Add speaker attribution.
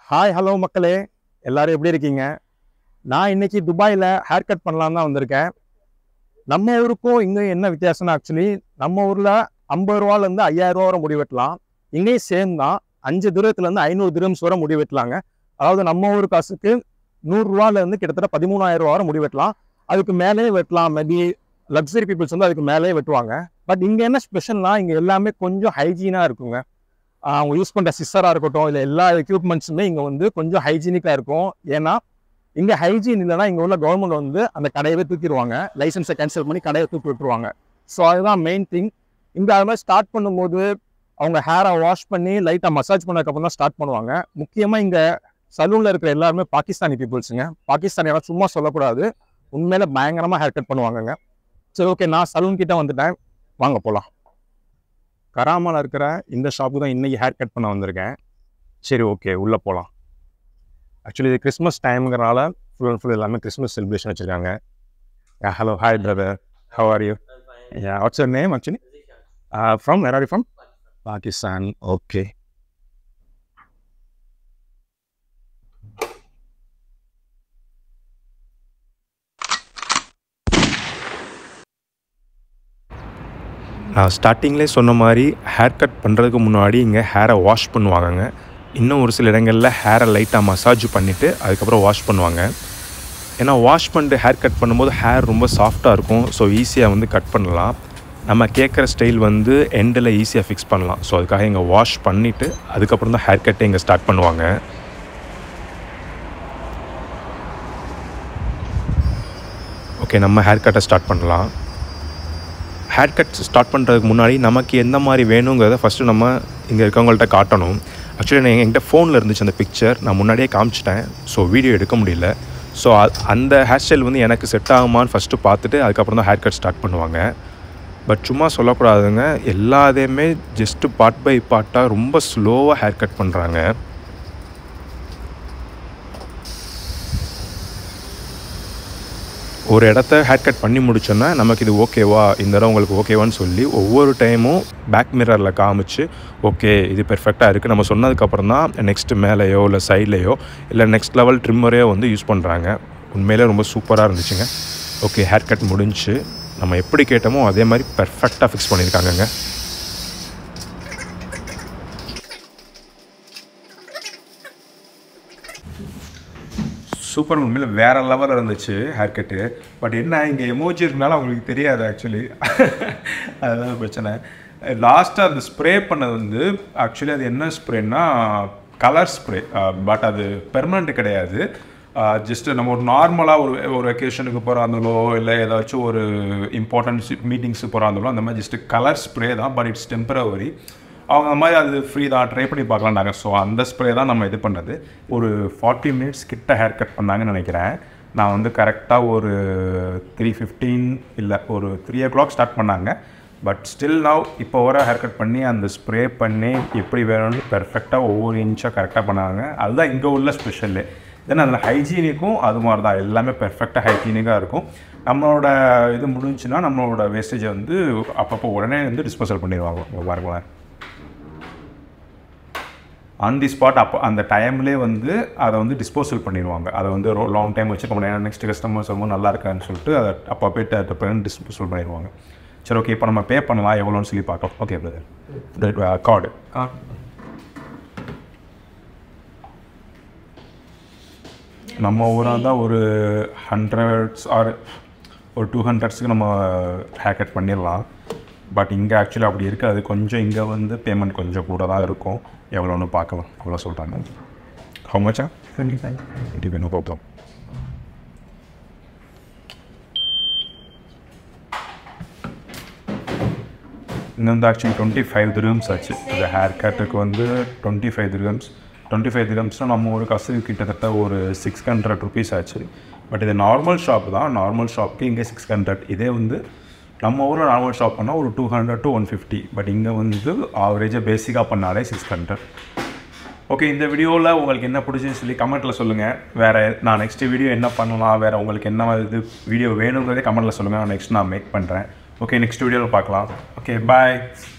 Speaker 1: hi hello மக்களே எல்லாரும் எப்படி இருக்கீங்க நான் இன்னைக்கு துபாயில் ஹேர் கட் பண்ணலாம் தான் வந்திருக்கேன் நம்ம ஊருக்கும் இங்கே என்ன வித்தியாசம்னா ஆக்சுவலி நம்ம ஊரில் ஐம்பது ரூபாலேருந்து ஐயாயிரம் ரூபா வரை முடி வெட்டலாம் இங்கேயும் சேம் தான் அஞ்சு தூரத்துலேருந்து ஐநூறு திரம்ஸ் வரை முடி வெட்டலாங்க அதாவது நம்ம ஊர் காசுக்கு நூறுரூவாலேருந்து கிட்டத்தட்ட பதிமூணாயிரம் ரூபா வரை முடி வெட்டலாம் அதுக்கு மேலேயே வெட்டலாம் மேபி லக்ஸரி பீப்புள்ஸ் வந்து அதுக்கு மேலேயே வெட்டுவாங்க பட் இங்கே என்ன ஸ்பெஷல்னா இங்கே எல்லாமே கொஞ்சம் ஹைஜீனாக இருக்குங்க ஆஹ் அவங்க யூஸ் பண்ணுற சிஸ்டராக இருக்கட்டும் இல்லை எல்லா எக்யூப்மெண்ட்ஸுமே இங்கே வந்து கொஞ்சம் ஹைஜீனிக்காக இருக்கும் ஏன்னா இங்கே ஹைஜீன் இல்லைன்னா இங்கே உள்ள கவர்மெண்ட் வந்து அந்த கடையவே தூக்கிடுவாங்க லைசன்ஸை கேன்சல் பண்ணி கடையை தூக்கி விட்டுருவாங்க ஸோ அதுதான் மெயின் திங் இங்கே அது மாதிரி ஸ்டார்ட் பண்ணும்போது அவங்க ஹேரை வாஷ் பண்ணி லைட்டாக மசாஜ் பண்ணதுக்கப்புறம் தான் ஸ்டார்ட் பண்ணுவாங்க முக்கியமாக இங்கே சலூனில் இருக்கிற எல்லாருமே பாகிஸ்தானி பீப்புள்ஸுங்க பாகிஸ்தானி எல்லாம் சும்மா சொல்லக்கூடாது உண்மையில பயங்கரமாக ஹேர் கட் பண்ணுவாங்கங்க சரி ஓகே நான் சலூன் கிட்ட வந்துட்டேன் வாங்க போகலாம் கராமால இருக்கிற இந்த ஷாப்புக்கு தான் இன்னைக்கு ஹேர் கட் பண்ண வந்திருக்கேன் சரி ஓகே உள்ளே போகலாம் ஆக்சுவலி இது கிறிஸ்மஸ் டைம்ங்கிறனால ஃபுல் அண்ட் ஃபுல் எல்லாமே கிறிஸ்மஸ் செலிப்ரேஷன் வச்சுருக்காங்க hello hi brother how are you what's your name actually from where are from Pakistan okay
Speaker 2: நான் ஸ்டார்டிங்லேயே சொன்ன மாதிரி ஹேர் கட் பண்ணுறதுக்கு முன்னாடி இங்கே ஹேரை வாஷ் பண்ணுவாங்கங்க இன்னும் ஒரு சில இடங்களில் ஹேரை லைட்டாக மசாஜ் பண்ணிவிட்டு அதுக்கப்புறம் வாஷ் பண்ணுவாங்க ஏன்னா வாஷ் பண்ணிட்டு ஹேர் கட் பண்ணும்போது ஹேர் ரொம்ப சாஃப்டாக இருக்கும் ஸோ ஈஸியாக வந்து கட் பண்ணலாம் நம்ம கேட்குற ஸ்டைல் வந்து எண்டில் ஈஸியாக ஃபிக்ஸ் பண்ணலாம் ஸோ அதுக்காக இங்கே வாஷ் பண்ணிவிட்டு அதுக்கப்புறம் தான் ஹேர் கட்டை இங்கே ஸ்டார்ட் பண்ணுவாங்க ஓகே நம்ம ஹேர் கட்டை ஸ்டார்ட் பண்ணலாம் ஹேர் கட் ஸ்டார்ட் பண்ணுறதுக்கு முன்னாடி நமக்கு எந்த மாதிரி வேணுங்கிறத ஃபஸ்ட்டு நம்ம இங்கே இருக்கவங்கள்ட்ட காட்டணும் ஆக்சுவலி நான் என்கிட்ட ஃபோனில் இருந்துச்சு அந்த பிக்சர் நான் முன்னாடியே காமிச்சிட்டேன் ஸோ வீடியோ எடுக்க முடியல ஸோ அந்த ஹேர் ஸ்டைல் வந்து எனக்கு செட் ஆகுமான்னு ஃபஸ்ட்டு பார்த்துட்டு அதுக்கப்புறம் தான் ஹேர் கட் ஸ்டார்ட் பண்ணுவாங்க பட் சும்மா சொல்லக்கூடாதுங்க எல்லாத்தையுமே ஜஸ்ட்டு பார்ட் பை பார்ட்டாக ரொம்ப ஸ்லோவாக ஹேர் கட் பண்ணுறாங்க ஒரு இடத்த ஹேர் கட் பண்ணி முடிச்சோன்னா நமக்கு இது ஓகேவா இந்த இடம் உங்களுக்கு ஓகேவான்னு சொல்லி ஒவ்வொரு டைமும் பேக் மிரரில் காமிச்சு ஓகே இது பெர்ஃபெக்டாக இருக்குது நம்ம சொன்னதுக்கப்புறம் தான் நெக்ஸ்ட் மேலேயோ இல்லை சைட்லேயோ இல்லை நெக்ஸ்ட் லெவல் ட்ரிம்மரையோ வந்து யூஸ் பண்ணுறாங்க உண்மையிலே ரொம்ப சூப்பராக இருந்துச்சுங்க ஓகே ஹேர் கட் முடிஞ்சு நம்ம எப்படி கேட்டோமோ அதே மாதிரி பெர்ஃபெக்டாக ஃபிக்ஸ் பண்ணியிருக்காங்கங்க
Speaker 3: சூப்பர் உண்மையில் வேற லெவலில் இருந்துச்சு ஹேர் கட்டு பட் என்ன இங்கே எமோஜி இருக்கனால அவங்களுக்கு தெரியாது ஆக்சுவலி அதுதான் பிரச்சனை லாஸ்ட்டாக அந்த ஸ்ப்ரே பண்ணது வந்து ஆக்சுவலி அது என்ன ஸ்ப்ரேன்னா கலர் ஸ்ப்ரே பட் அது பெர்மனண்ட் கிடையாது ஜஸ்ட் நம்ம ஒரு நார்மலாக ஒரு ஒரு வெக்கேஷனுக்கு போகிறாங்களோ இல்லை ஏதாச்சும் ஒரு இம்பார்ட்டன்ஸ் மீட்டிங்ஸுக்கு போகிறாங்களோ அந்த மாதிரி ஜஸ்ட் கலர் ஸ்ப்ரே தான் பட் இட்ஸ் டெம்பரவரி அவங்க அந்த மாதிரி அது ஃப்ரீ தான் ட்ரை பண்ணி பார்க்கலாம்னாங்க ஸோ அந்த ஸ்ப்ரே தான் நம்ம இது பண்ணுறது ஒரு ஃபார்ட்டி மினிட்ஸ் கிட்ட ஹேர் கட் பண்ணாங்கன்னு நினைக்கிறேன் நான் வந்து கரெக்டாக ஒரு த்ரீ ஃபிஃப்டீன் இல்லை ஒரு த்ரீ ஓ கிளாக் ஸ்டார்ட் பண்ணாங்க பட் ஸ்டில் நவ் இப்போ வர ஹேர் கட் பண்ணி அந்த ஸ்ப்ரே பண்ணி எப்படி வேணும்னு பெர்ஃபெக்டாக ஒவ்வொரு இன்ச்சாக கரெக்டாக பண்ணாங்க அதுதான் இங்கே உள்ள ஸ்பெஷல்லு தென் அதில் ஹைஜீனிக்கும் அது மாதிரி தான் எல்லாமே பெர்ஃபெக்டாக ஹைஜீனிக்காக இருக்கும் நம்மளோட இது முடிஞ்சுன்னா நம்மளோட வேஸ்டேஜை வந்து அப்பப்போ உடனே வந்து டிஸ்போசல் பண்ணிடுவாங்க பாருங்களேன் ஆன் தி ஸ்பாட் அப்போ அந்த டைம்லேயே வந்து அதை வந்து டிஸ்போசல் பண்ணிடுவாங்க அதை வந்து லாங் டைம் வச்சுக்க முடியாது நெக்ஸ்ட் கஸ்டமர்ஸ் ரொம்ப நல்லா இருக்கான்னு சொல்லிட்டு அதை அப்போ போய்ட்டு அதை டிஸ்போசல் பண்ணிடுவாங்க சரி ஓகே இப்போ நம்ம பே பண்ணலாம் எவ்வளோன்னு சொல்லி பார்க்கலாம் ஓகே பிரதர் கார்டு நம்ம ஊராக தான் ஒரு ஹண்ட்ரட்ஸ் ஆர் ஒரு டூ ஹண்ட்ரட்ஸ்க்கு நம்ம ஹேர் கட் பண்ணிடலாம் பட் இங்கே ஆக்சுவலி அப்படி இருக்காது கொஞ்சம் இங்கே வந்து பேமெண்ட் கொஞ்சம் கூட தான் இருக்கும் எவ்வளோன்னு பார்க்கலாம் அவ்வளோ சொல்கிறாங்க ஹவு மச்சா twenty five twenty five no problem இன்னும் வந்து ஆக்சுவலி டுவெண்ட்டி ஃபைவ் திரம்ஸ் ஆச்சு இந்த ஹேர் கட்டுக்கு வந்து twenty five dirhams twenty five திரம்ஸ்னால் நம்ம ஒரு கசு கிட்டத்தட்ட ஒரு சிக்ஸ் ஹண்ட்ரட் ருபீஸ் ஆச்சு பட் இது நார்மல் ஷாப் தான் நார்மல் ஷாப்க்கு இங்கே சிக்ஸ் ஹண்ட்ரட் இதே வந்து நம்ம ஊரில் நார்மல் ஷாப் பண்ணால் ஒரு two hundred to one fifty but இங்கே வந்து ஆவரேஜாக பேசிக்காக பண்ணாலே சிக்ஸ் ஹண்ட்ரட் ஓகே இந்த வீடியோவில் உங்களுக்கு என்ன பிடிச்சுன்னு சொல்லி கமெண்ட்டில் சொல்லுங்கள் வேறு நான் நெக்ஸ்ட் வீடியோ என்ன பண்ணலாம் வேறு உங்களுக்கு என்ன இது வீடியோ வேணுங்கிறதே கமெண்ட்டில் சொல்லுங்கள் நான் நெக்ஸ்ட் நான் மேக் பண்ணுறேன் ஓகே நெக்ஸ்ட் வீடியோவில் பார்க்கலாம் ஓகே பாய்